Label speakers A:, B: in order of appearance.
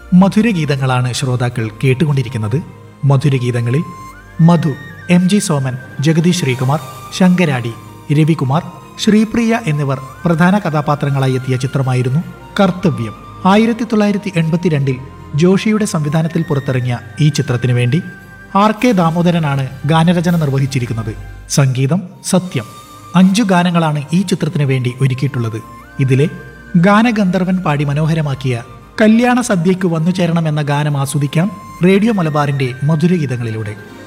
A: മധുരഗീതങ്ങളാണ് ശ്രോതാക്കൾ കേട്ടുകൊണ്ടിരിക്കുന്നത് മധുരഗീതങ്ങളിൽ മധു എം ജി സോമൻ ജഗദീഷ് ശ്രീകുമാർ ശങ്കരാടി രവികുമാർ ശ്രീപ്രിയ എന്നിവർ പ്രധാന കഥാപാത്രങ്ങളായി എത്തിയ ചിത്രമായിരുന്നു കർത്തവ്യം ആയിരത്തി തൊള്ളായിരത്തി എൺപത്തിരണ്ടിൽ ജോഷിയുടെ സംവിധാനത്തിൽ പുറത്തിറങ്ങിയ ഈ ചിത്രത്തിനു വേണ്ടി ആർ കെ ദാമോദരനാണ് ഗാനരചന നിർവഹിച്ചിരിക്കുന്നത് സംഗീതം സത്യം അഞ്ചു ഗാനങ്ങളാണ് ഈ ചിത്രത്തിനു വേണ്ടി ഒരുക്കിയിട്ടുള്ളത് ഇതിലെ ഗാനഗന്ധർവൻ പാടി മനോഹരമാക്കിയ കല്യാണ സദ്യയ്ക്ക് വന്നു ചേരണമെന്ന ഗാനം ആസ്വദിക്കാം റേഡിയോ മലബാറിന്റെ മധുരഗീതങ്ങളിലൂടെ